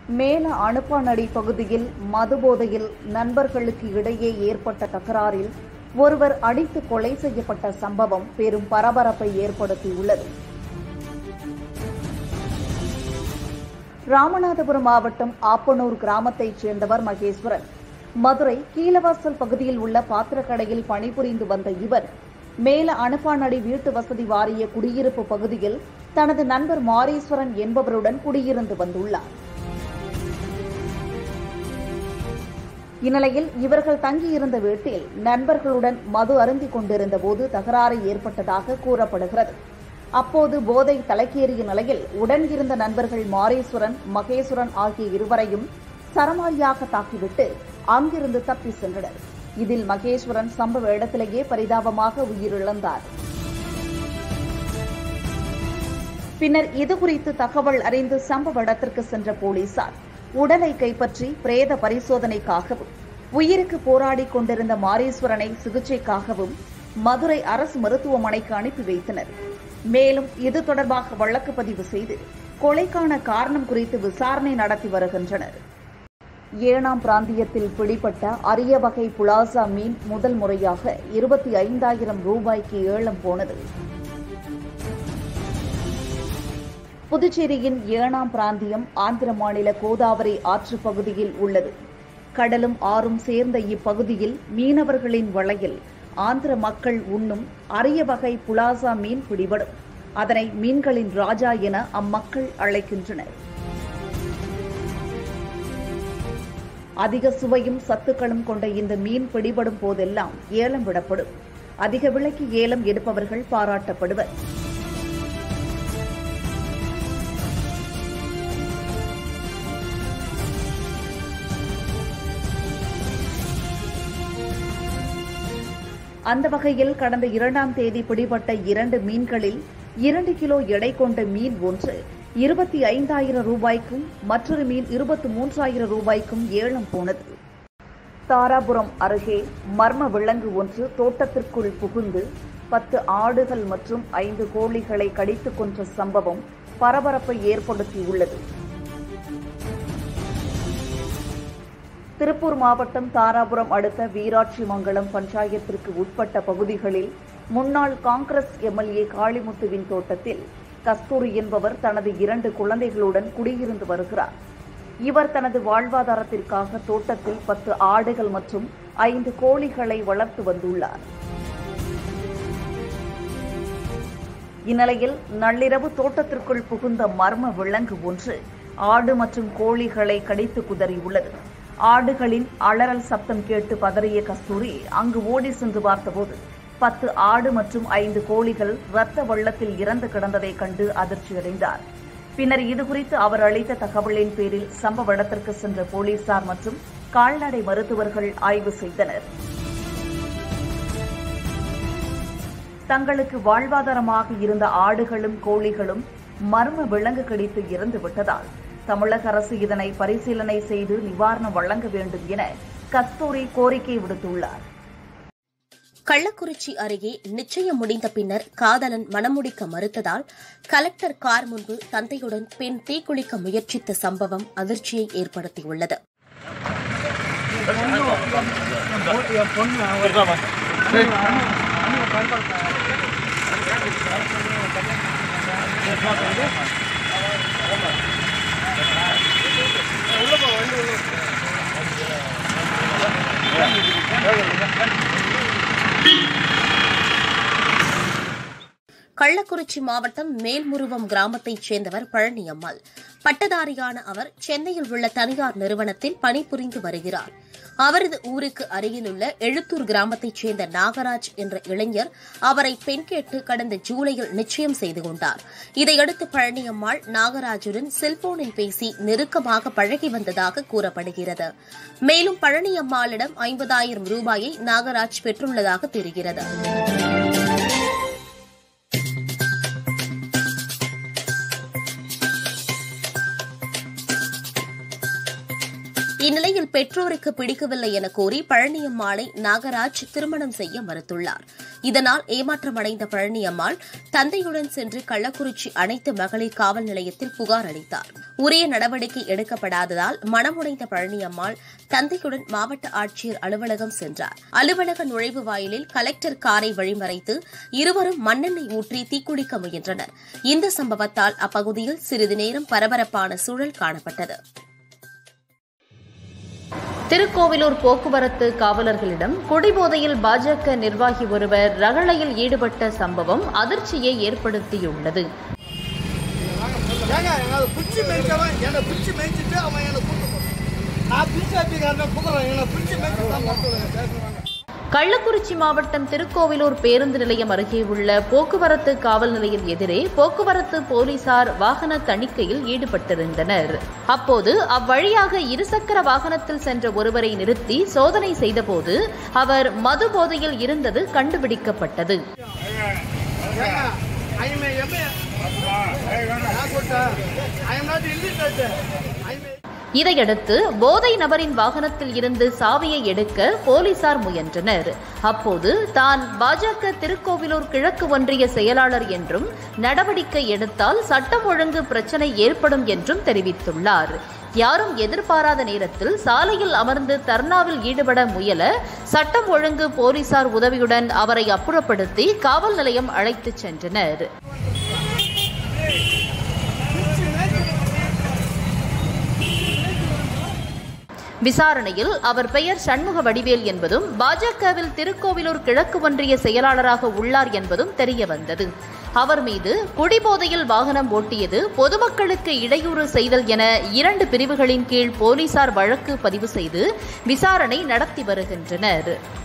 மேல அனுப்பானடி பகுதியில் மதுபோதையில் நண்பர்களுக்கு இடையே ஏற்பட்ட தகராறில் ஒருவர் அடித்து கொலை செய்யப்பட்ட சம்பவம் பெரும் பரபரப்பை ஏற்படுத்தியுள்ளது ராமநாதபுரம் மாவட்டம் ஆப்பனூர் கிராமத்தைச் சேர்ந்தவர் மகேஸ்வரன் மதுரை கீழவாசல் பகுதியில் உள்ள பாத்திரக்கடையில் பணிபுரிந்து வந்த இவர் மேல அனுப்பானடி வீட்டு வசதி வாரிய குடியிருப்பு பகுதியில் தனது நண்பர் மாரீஸ்வரன் என்பவருடன் குடியிருந்து வந்துள்ளார் இந்நிலையில் இவர்கள் தங்கியிருந்த வீட்டில் நண்பர்களுடன் மது அருந்திக் கொண்டிருந்த போது தகராறு ஏற்பட்டதாக கூறப்படுகிறது அப்போது போதை தலைக்கேறிய நிலையில் உடன் இருந்த நண்பர்கள் மாரீஸ்வரன் மகேஸ்வரன் ஆகிய இருவரையும் சரமாரியாக தாக்கிவிட்டு அங்கிருந்து தப்பி சென்றனர் இதில் மகேஸ்வரன் சம்பவ இடத்திலேயே பரிதாபமாக உயிரிழந்தார் பின்னர் இதுகுறித்து தகவல் அறிந்து சம்பவ இடத்திற்கு சென்ற போலீசார் உடலை கைப்பற்றி பிரேத பரிசோதனைக்காகவும் உயிருக்கு போராடிக் கொண்டிருந்த மாரீஸ்வரனை சிகிச்சைக்காகவும் மதுரை அரசு மருத்துவமனைக்கு அனுப்பி வைத்தனர் மேலும் இது தொடர்பாக வழக்கு பதிவு செய்து கொலைக்கான காரணம் குறித்து விசாரணை நடத்தி வருகின்றனர் ஏனாம் பிராந்தியத்தில் பிடிபட்ட அரிய வகை புலாசா மீன் முதல் முறையாக இருபத்தி ஐந்தாயிரம் ரூபாய்க்கு ஏலம் போனது புதுச்சேரியின் ஏனாம் பிராந்தியம் ஆந்திர மாநில கோதாவரி ஆற்று பகுதியில் உள்ளது கடலும் ஆறும் சேர்ந்த இப்பகுதியில் மீனவர்களின் வலையில் ஆந்திர மக்கள் உண்ணும் அரிய வகை புலாசா மீன் பிடிபடும் அதனை மீன்களின் ராஜா என அம்மக்கள் அழைக்கின்றனர் அதிக சுவையும் சத்துக்களும் கொண்ட இந்த மீன் பிடிபடும் போதெல்லாம் ஏலம் விடப்படும் அதிக விலைக்கு ஏலம் எடுப்பவர்கள் பாராட்டப்படுவர் அந்த வகையில் கடந்த இரண்டாம் தேதி பிடிபட்ட இரண்டு மீன்களில் இரண்டு கிலோ எடை கொண்ட மீன் ஒன்று இருபத்தி ஐந்தாயிரம் ரூபாய்க்கும் மற்றொரு மீன் இருபத்தி மூன்றாயிரம் ரூபாய்க்கும் ஏலம் போனது தாராபுரம் அருகே மர்ம விலங்கு ஒன்று தோட்டத்திற்குள் புகுந்து பத்து ஆடுகள் மற்றும் ஐந்து கோழிகளை கடித்துக் கொன்ற சம்பவம் பரபரப்பை ஏற்படுத்தியுள்ளது திருப்பூர் மாவட்டம் தாராபுரம் அடுத்த வீராட்சிமங்கலம் பஞ்சாயத்திற்கு உட்பட்ட பகுதிகளில் முன்னாள் காங்கிரஸ் எம்எல்ஏ காளிமுத்துவின் தோட்டத்தில் கஸ்தூரி என்பவர் தனது இரண்டு குழந்தைகளுடன் குடியிருந்து வருகிறார் இவர் தனது வாழ்வாதாரத்திற்காக தோட்டத்தில் பத்து ஆடுகள் மற்றும் ஐந்து கோழிகளை வளர்த்து வந்துள்ளார் இந்நிலையில் நள்ளிரவு தோட்டத்திற்குள் புகுந்த மர்ம விலங்கு ஒன்று ஆடு மற்றும் கோழிகளை கடித்து குதறியுள்ளது ஆடுகளின் அலறல் சப்தம் கேட்டு பதறிய கஸ்தூரி அங்கு ஓடி சென்று பார்த்தபோது பத்து ஆடு மற்றும் ஐந்து கோழிகள் இரத்த வெள்ளத்தில் இறந்து கிடந்ததை கண்டு அதிர்ச்சியடைந்தார் பின்னர் இதுகுறித்து அவர் அளித்த தகவலின் பேரில் சம்பவ இடத்திற்கு சென்ற போலீசார் மற்றும் கால்நடை மருத்துவர்கள் ஆய்வு செய்தனர் தங்களுக்கு வாழ்வாதாரமாக இருந்த ஆடுகளும் கோழிகளும் மர்ம விலங்கு கடித்து இறந்து விட்டதால் தமிழக அரசு இதனை பரிசீலனை செய்து நிவாரணம் வழங்க வேண்டும் என கஸ்தூரி கோரிக்கை விடுத்துள்ளார் கள்ளக்குறிச்சி அருகே நிச்சயம் முடிந்த பின்னர் காதலன் மணமுடிக்க மறுத்ததால் கலெக்டர் கார் முன்பு தந்தையுடன் பெண் தீக்குளிக்க முயற்சித்த சம்பவம் அதிர்ச்சியை ஏற்படுத்தியுள்ளது கள்ளக்குறிச்சி மாவட்டம் மேல்முருவம் கிராமத்தைச் சேர்ந்தவர் பழனியம்மாள் பட்டதாரியான அவர் சென்னையில் உள்ள தனியார் நிறுவனத்தில் பணிபுரிந்து வருகிறார் அவரது ஊருக்கு அருகிலுள்ள எழுத்தூர் கிராமத்தைச் சேர்ந்த நாகராஜ் என்ற இளைஞர் அவரை பெண் கேட்டு கடந்த ஜூலையில் நிச்சயம் செய்து கொண்டார் இதையடுத்து பழனியம்மாள் நாகராஜுடன் செல்போனில் பேசி நெருக்கமாக பழகி வந்ததாக கூறப்படுகிறது மேலும் பழனியம்மாளிடம் ஐம்பதாயிரம் ரூபாயை நாகராஜ் பெற்றுள்ளதாக தெரிகிறது இந்நிலையில் பெற்றோருக்கு பிடிக்கவில்லை என கூறி பழனியம்மாளை நாகராஜ் திருமணம் செய்ய மறுத்துள்ளார் இதனால் ஏமாற்றமடைந்த பழனியம்மாள் தந்தையுடன் சென்று கள்ளக்குறிச்சி அனைத்து மகளிர் காவல் நிலையத்தில் புகார் அளித்தார் உரிய நடவடிக்கை எடுக்கப்படாததால் மனமுடைந்த பழனியம்மாள் தந்தையுடன் மாவட்ட ஆட்சியர் அலுவலகம் சென்றார் அலுவலக நுழைவு வாயிலில் கலெக்டர் காரை வழிமறைத்து இருவரும் மண்ணெண்ணெய் ஊற்றி தீக்குளிக்க முயன்றனர் இந்த சம்பவத்தால் அப்பகுதியில் சிறிது நேரம் பரபரப்பான சூழல் காணப்பட்டது திருக்கோவிலூர் போக்குவரத்து காவலர்களிடம் குடிபோதையில் பாஜக நிர்வாகி ஒருவர் ரகளையில் ஈடுபட்ட சம்பவம் அதிர்ச்சியை ஏற்படுத்தியுள்ளது ஏங்க எங்களை பிடிச்சி மேய்ச்சவன் என்னை பிடிச்சி மேய்ச்சிட்டு அவன் என்னை கூட்டு போறான் நான் பிஜேபிக்காரனை கூப்பிட்றேன் என்னை பிடிச்சி மேய்ச்சி தான் பேசுவாங்க கள்ளக்குறிச்சி மாவட்டம் திருக்கோவிலூர் பேருந்து நிலையம் அருகே உள்ள போக்குவரத்து காவல் நிலையம் எதிரே போக்குவரத்து போலீசார் வாகன தணிக்கையில் ஈடுபட்டிருந்தனர் அப்போது அவ்வழியாக இருசக்கர வாகனத்தில் சென்ற ஒருவரை நிறுத்தி சோதனை செய்தபோது அவர் மது போதையில் இருந்தது கண்டுபிடிக்கப்பட்டது ஏங்க I am am I am not illiterate I am இதையடுத்து போதை நபரின் வாகனத்தில் இருந்து சாவியை எடுக்க போலீசார் முயன்றனர் அப்போது தான் பாஜக திருக்கோவிலூர் கிழக்கு ஒன்றிய செயலாளர் என்றும் நடவடிக்கை எடுத்தால் சட்டம் ஒழுங்கு பிரச்சனை ஏற்படும் என்றும் தெரிவித்துள்ளார் யாரும் எதிர்பாராத நேரத்தில் சாலையில் அமர்ந்து தர்ணாவில் ஈடுபட முயல சட்டம் ஒழுங்கு போலீசார் உதவியுடன் அவரை அப்புறப்படுத்தி காவல் நிலையம் அழைத்துச் சென்றனர் விசாரணையில் அவர் பெயர் சண்முக வடிவேல் என்பதும் பாஜகவில் திருக்கோவிலூர் கிழக்கு ஒன்றிய செயலாளராக உள்ளார் என்பதும் தெரிய வந்தது அவர் மீது குடிபோதையில் வாகனம் ஓட்டியது பொதுமக்களுக்கு இடையூறு செய்தல் என இரண்டு பிரிவுகளின் கீழ் போலீசார் வழக்கு பதிவு செய்து விசாரணை நடத்தி வருகின்றனர்